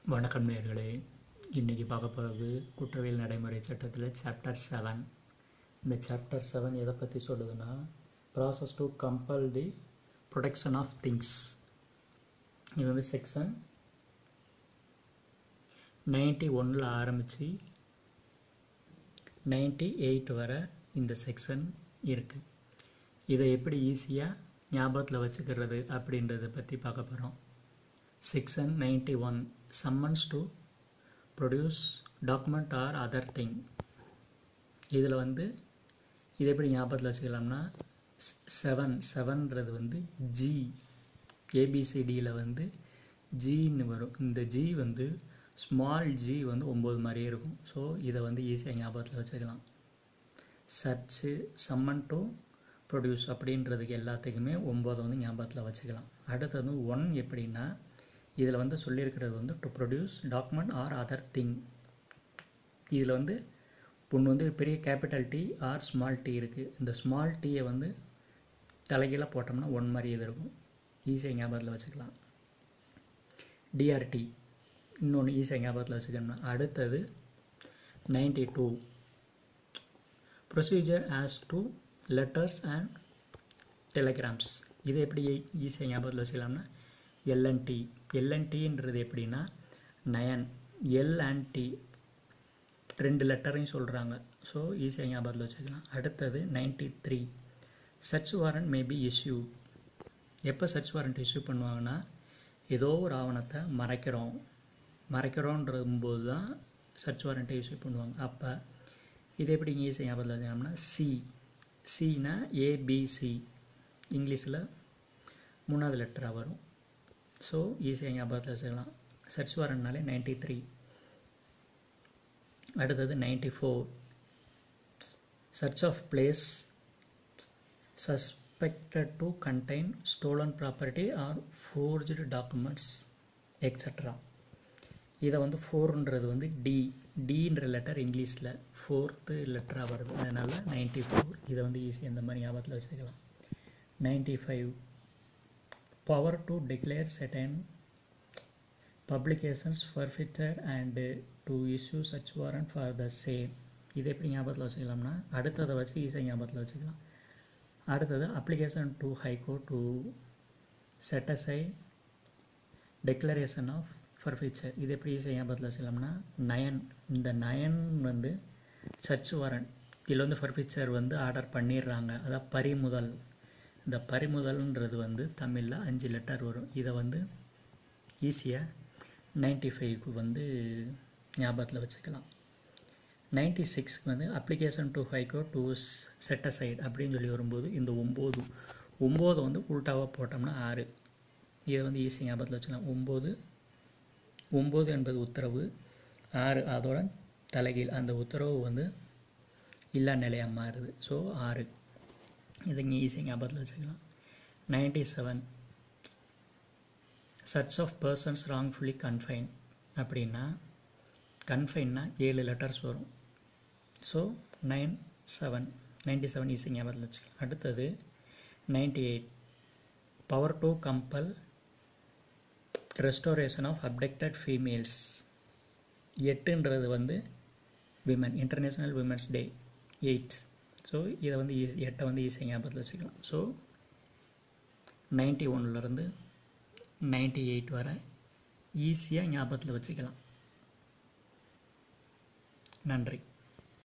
வணக்கம் நேர்களே இன்றைக்கி பார்க்க போகிறது குற்றவியல் நடைமுறை சட்டத்தில் சாப்டர் செவன் இந்த சாப்டர் செவன் எதை பற்றி சொல்லுதுன்னா process to compel the production of things இது வந்து செக்ஷன் நைன்டி ஒன்றில் ஆரம்பித்து நைன்டி எயிட் வரை இந்த செக்ஷன் இருக்குது இதை எப்படி ஈஸியாக ஞாபகத்தில் வச்சுக்கிறது அப்படின்றத பற்றி பார்க்க போகிறோம் section ninety one summons to produce document or other thing இதில் வந்து இது எப்படி ஞாபகத்தில் வச்சுக்கலாம்னா செவன் செவன்றது வந்து ஜி ஏபிசிடியில் வந்து ஜின்னு வரும் இந்த ஜி வந்து ஸ்மால் ஜி வந்து ஒம்பது மாதிரியே இருக்கும் ஸோ இதை வந்து ஈஸியாக ஞாபகத்தில் வச்சுக்கலாம் சர்ச்சு சம்மன் டு ப்ரொடியூஸ் அப்படின்றதுக்கு எல்லாத்துக்குமே ஒம்பதை வந்து ஞாபகத்தில் வச்சுக்கலாம் அடுத்தது ஒன் எப்படின்னா இதில் வந்து சொல்லியிருக்கிறது வந்து to produce document or other thing இதில் வந்து பொண்ணு வந்து பெரிய capital T or small T இருக்குது இந்த ஸ்மால் டீயை வந்து தலைகீழாக போட்டோம்னா ஒன் மாதிரி இது இருக்கும் ஈஸியாக ஞாபகத்தில் வச்சுக்கலாம் டிஆர்டி இன்னொன்று ஈஸியாக ஞாபகத்தில் வச்சுக்கணும்னா அடுத்தது ninety two procedure as to letters and telegrams இது எப்படி ஈஸியாக ஞாபகத்தில் வச்சுக்கலாம்னா எல்என்டி எல்என்டின்றது எப்படின்னா நயன் எல் அண்ட் டி ரெண்டு லெட்டரையும் சொல்கிறாங்க ஸோ ஈஸியாக ஞாபகத்தில் வச்சுக்கலாம் அடுத்தது ninety three search warrant maybe issue எப்போ சர்ச் வாரண்ட் இஷ்யூ பண்ணுவாங்கன்னா ஏதோ ஒரு ஆவணத்தை மறைக்கிறோம் மறைக்கிறோன்றம்போது தான் சர்ச் வாரண்ட்டை இஷ்யூ பண்ணுவாங்க அப்போ இது எப்படி ஈஸியாக ஞாபகத்தில் வச்சுக்கலாம்னா சி சினா ஏபிசி இங்கிலீஷில் மூணாவது லெட்டராக வரும் ஸோ ஈஸியாக ஞாபகத்தில் வச்சுக்கலாம் சர்ச் வாரண்ட்னாலே நைன்டி த்ரீ அடுத்தது ninety four search of place suspected to contain stolen property or forged documents extra இதை வந்து ஃபோர்ன்றது வந்து டி டின்ற லெட்டர் இங்கிலீஷில் ஃபோர்த்து லெட்டராக வருது அதனால் நைன்டி ஃபோர் இதை வந்து ஈஸியாக இந்த மாதிரி ஞாபகத்தில் வச்சுக்கலாம் ninety five power to declare certain publications forfeited and to issue such warrant for the same இது எப்படி ஞாபகத்தில் வச்சுக்கலாம்னா அடுத்ததை வச்சு ஈஸியாக ஞாபகத்தில் வச்சுக்கலாம் அடுத்தது application to high court to set aside declaration of forfeiture இது எப்படி ஈஸியாக ஞாபகத்தில் வச்சுக்கலாம்னா நயன் இந்த நயன் வந்து சர்ச் வாரண்ட் இதில் வந்து ஃபர்ஃபிச்சர் வந்து ஆர்டர் பண்ணிடுறாங்க அதான் பறிமுதல் இந்த பறிமுதல்ன்றது வந்து தமிழில் அஞ்சு லெட்டர் வரும் இதை வந்து ஈஸியாக நைன்டி ஃபைவ்க்கு வந்து ஞாபகத்தில் வச்சுக்கலாம் நைன்டி சிக்ஸ்க்கு வந்து application to high court to set aside அப்படின்னு சொல்லி வரும்போது இந்த ஒம்பது ஒம்போதை வந்து உல்ட்டாவாக போட்டோம்னா ஆறு இதை வந்து ஈஸியாக ஞாபகத்தில் வச்சுக்கலாம் ஒம்பது ஒம்பது என்பது உத்தரவு ஆறு அதோட தலைகீழ் அந்த உத்தரவு வந்து இல்லா நிலையாக மாறுது ஸோ ஆறு இதை இங்கே ஈஸியாக ஞாபகத்தில் வச்சுக்கலாம் ninety seven search of persons wrongfully confine அப்படின்னா கன்ஃபைன்னா ஏழு லெட்டர்ஸ் வரும் so nine seven ninety seven easy ஞாபகத்தில் வச்சுக்கலாம் அடுத்தது ninety eight power to compel restoration of abducted females எட்டுன்றது வந்து women international women's day eight so இதை வந்து ஈஸி எட்டை வந்து ஈஸியாக ஞாபகத்தில் வச்சுக்கலாம் ஸோ நைன்டி ஒன்லேருந்து நைன்டி எயிட் வரை ஈஸியாக ஞாபகத்தில் வச்சுக்கலாம் நன்றி